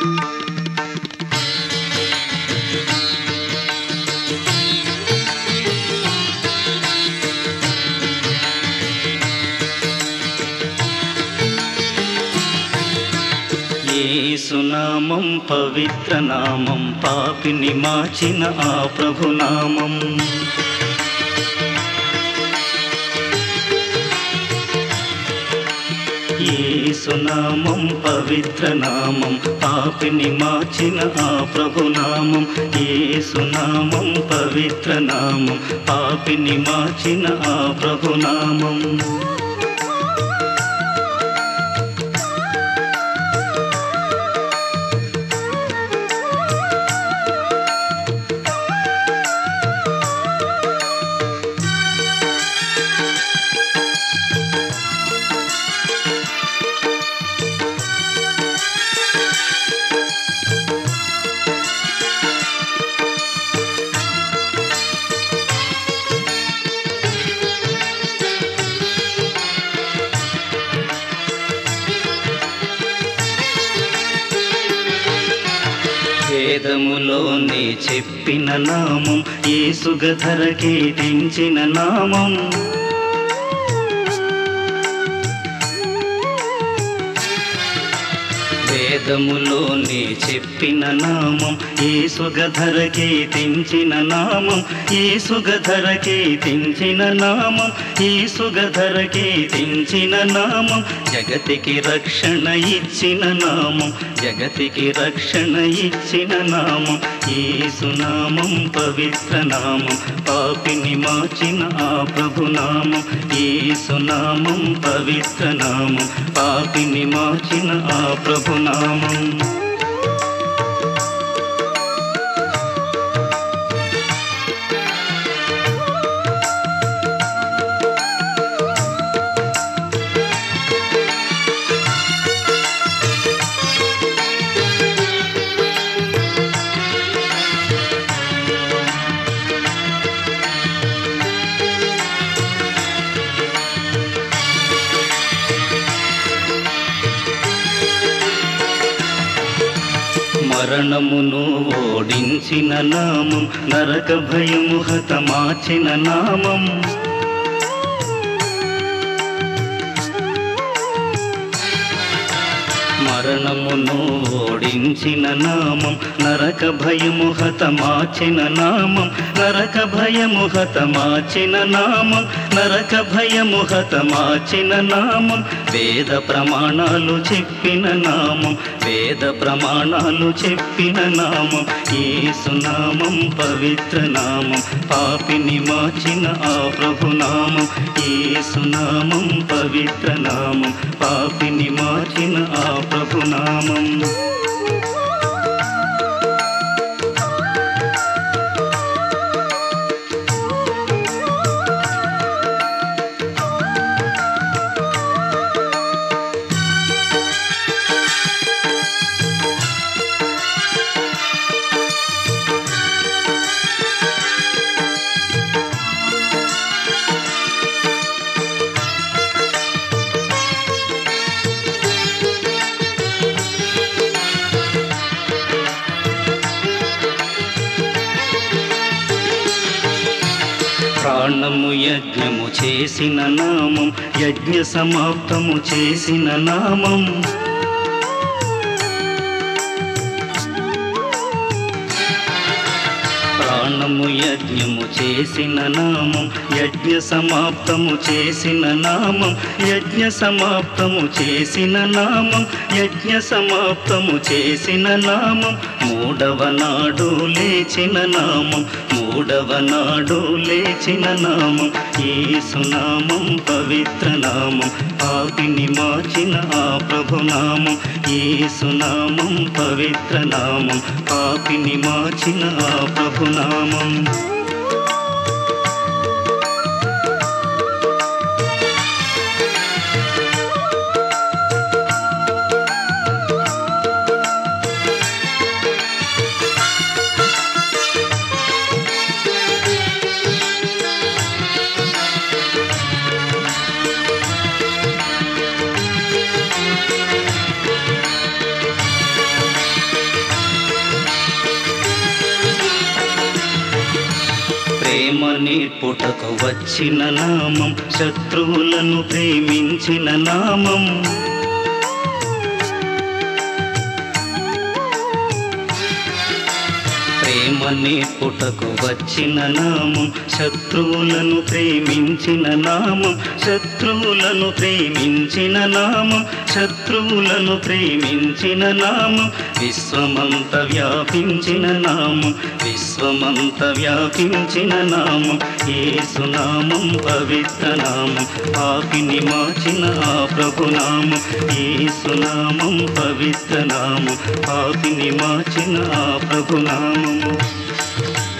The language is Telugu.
ఏసునామం పవిత్ర నామం పాపిని మార్చిన ఆ ప్రభునామం ఏసునామం పవిత్ర నామం పాపిని మార్చిన ఆ ప్రభునామం ఏసునామం పవిత్ర నామం పాపిని మార్చిన ఆ ప్రభునామం వేదములోనే చెప్పిన నామం ఏసుగ ధరకే తెంచిన నామం వేదములోనే చెప్పిన నామం ఏసుగ ధరకే తెంచిన నామం ఏసుగ ధరకే తెంచిన నామం ఏసుగ ధరకే తెంచిన నామం జగతికి రక్షణ ఇచ్చిన నామం జగతికి రక్షణ ఇచ్చిన నామం ఏసునామం పవిత్ర నామం పాపిని మార్చిన ఆ ప్రభునామం ఏసునామం పవిత్ర నామం పాపిని మార్చిన ఆ ప్రభునామం మరణమును ఓడించిన నామం నరక భయము హతమార్చిన నామం మరణమును ఓడించిన నామం నరక భయము హతమార్చిన నామం నరక భయము హతమార్చిన నామం నరక భయము హతమార్చిన నామం వేద ప్రమాణాలు చెప్పిన నామం వేద ప్రమాణాలు చెప్పిన నామం ఏసునామం పవిత్ర నామం పాపిని మార్చిన ఆ ప్రభునామం ఏసునామం పవిత్ర నామం పాపిని మార్చిన ఆ ప్రభునామం ప్రాణము యజ్ఞము చేసిన నామం యజ్ఞ సమాప్తము చేసిన నామం ప్రాణము యజ్ఞము చేసిన నామం యజ్ఞ సమాప్తము చేసిన నామం యజ్ఞ సమాప్తము చేసిన నామం యజ్ఞ సమాప్తము చేసిన నామం మూడవ నాడు లేచిన నామం మూడవ నాడు లేచిన నామం ఏసునామం పవిత్ర నామం పాపిని మార్చిన ఆ ప్రభునామం ఏసునామం పవిత్ర నామం పాపిని మార్చిన ఆ ప్రభునామం నేర్పుటకు వచ్చిన నామం శత్రువులను ప్రేమించిన నామం ప్రేమ నేర్పుటకు వచ్చిన నామం శత్రువులను ప్రేమించిన నామం శత్రువులను ప్రేమించిన నామం శత్రువులను ప్రేమించిన నామం విశ్వమంత వ్యాపించిన నామం విశ్వమంత వ్యాపించిన నామం ఏసునామం పవిత్ర నామం పాపిని మార్చిన ఆ ప్రభునామం ఏసునామం పవిత్ర నామం పాపిని మార్చిన ఆ ప్రభునామము